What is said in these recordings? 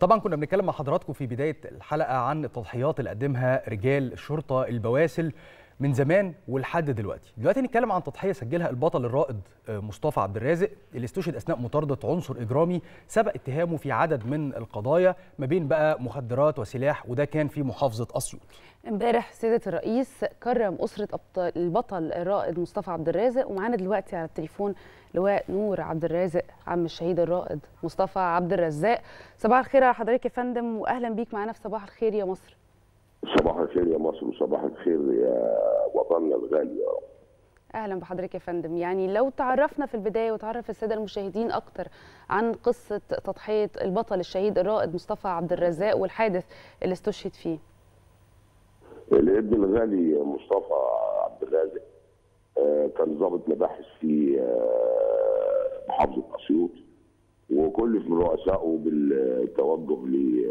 طبعا كنا بنتكلم مع حضراتكم في بدايه الحلقه عن التضحيات اللي قدمها رجال الشرطه البواسل من زمان ولحد دلوقتي دلوقتي نتكلم عن تضحيه سجلها البطل الرائد مصطفى عبد الرازق اللي استشهد اثناء مطارده عنصر اجرامي سبق اتهامه في عدد من القضايا ما بين بقى مخدرات وسلاح وده كان في محافظه اسيوط امبارح سيدة الرئيس كرم أسرة أبطال البطل الرائد مصطفى عبد الرازق ومعانا دلوقتي على التليفون لواء نور عبد الرازق عم الشهيد الرائد مصطفى عبد الرزاق صباح الخير على حضرتك يا فندم وأهلا بيك معانا في صباح الخير يا مصر صباح الخير يا مصر وصباح الخير يا وطننا الغالي يا رب اهلا بحضرتك يا فندم يعني لو تعرفنا في البدايه وتعرف الساده المشاهدين اكتر عن قصه تضحيه البطل الشهيد الرائد مصطفى عبد الرزاق والحادث اللي استشهد فيه الابن الغالي مصطفى عبد الرازق آه، كان ضابط مباحث في آه، محافظه اسيوط وكلف من رؤسائه بالتوجه ل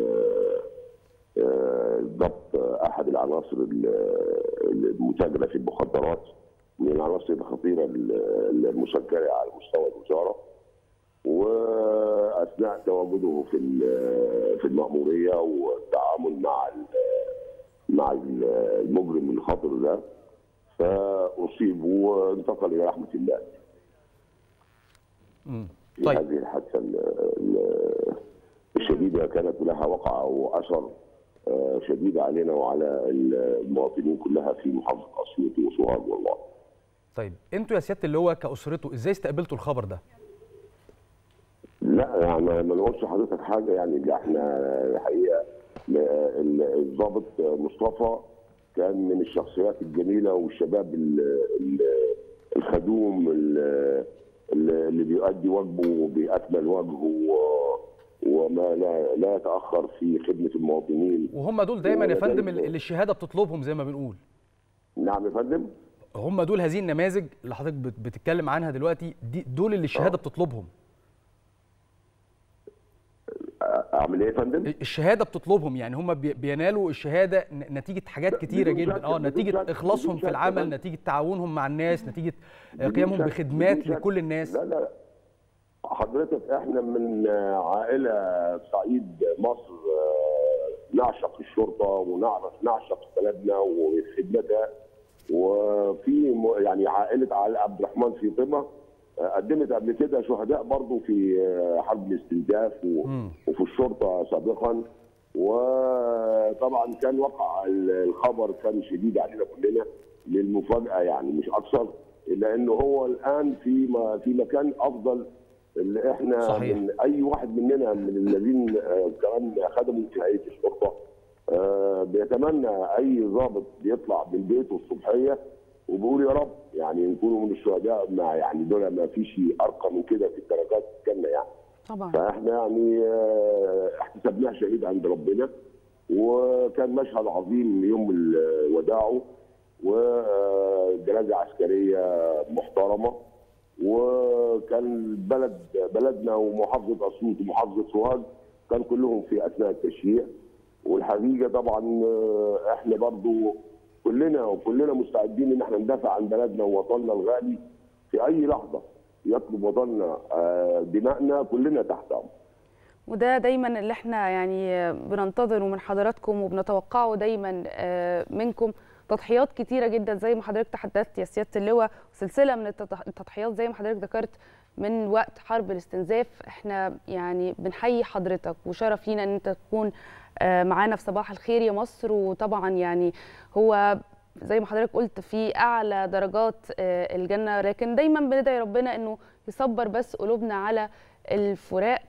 ضبط احد العناصر المتاجره في المخدرات من العناصر الخطيره المسجله على مستوى الوزاره واثناء تواجده في في المأموريه والتعامل مع مع المجرم الخطر ده فاصيب وانتقل الى رحمه الله. في طيب. هذه الحادثه الشديده كانت لها وقع واثر شديد علينا وعلى المواطنين كلها في محافظه اسيوط وسوهاج والله. طيب انتوا يا سياده اللواء كاسرته ازاي استقبلتوا الخبر ده؟ لا يعني ما نقولش لحضرتك حاجه يعني اللي احنا الحقيقه الضابط مصطفى كان من الشخصيات الجميله والشباب الخدوم اللي بيؤدي واجبه باكمل وجه وما لا لا يتاخر في خدمه المواطنين وهم دول دايما يا فندم اللي الشهاده بتطلبهم زي ما بنقول نعم يا فندم هم دول هذه النماذج اللي حضرتك بتتكلم عنها دلوقتي دي دول اللي الشهاده بتطلبهم اعمل ايه يا فندم؟ الشهاده بتطلبهم يعني هم بينالوا الشهاده نتيجه حاجات كتيره جدا اه نتيجه اخلاصهم في العمل نتيجه تعاونهم مع الناس نتيجه قيامهم بخدمات لكل الناس لا لا حضرتك احنا من عائله صعيد مصر نعشق الشرطه ونعرف نعشق بلدنا وخدمتها وفي يعني عائله عبد الرحمن في طمه قدمت قبل كده شهداء برضه في حرب الاستنزاف وفي الشرطه سابقا وطبعا كان وقع الخبر كان شديد علينا كلنا للمفاجاه يعني مش اكثر الا انه هو الان في في مكان افضل اللي احنا صحيح. من اي واحد مننا من الذين كمان خدموا في هيئه الشرطه بيتمنى اي ضابط بيطلع من بيته الصبحيه وبيقول يا رب يعني نكونوا من الشهداء ما يعني دول ما فيش ارقى من كده في الدرجات الجنه يعني طبعا فاحنا يعني احتسبناه شهيد عند ربنا وكان مشهد عظيم يوم وداعه وجنازه عسكريه محترمه وكان بلد بلدنا ومحافظه اسيوط ومحافظه سوهاج كان كلهم في اثناء التشييع والحقيقه طبعا احنا برضو كلنا وكلنا مستعدين ان احنا ندافع عن بلدنا ووطننا الغالي في اي لحظه يطلب وطننا دماءنا كلنا تحت امر. وده دايما اللي احنا يعني بننتظره من حضراتكم وبنتوقعه دايما منكم تضحيات كتيره جدا زي ما حضرتك تحدثت يا سياده اللواء سلسله من التضحيات زي ما حضرتك ذكرت من وقت حرب الاستنزاف احنا يعني بنحيي حضرتك وشرف لينا ان انت تكون معانا في صباح الخير يا مصر وطبعا يعني هو زي ما حضرتك قلت في اعلى درجات الجنه لكن دايما بندعي ربنا انه يصبر بس قلوبنا على الفراق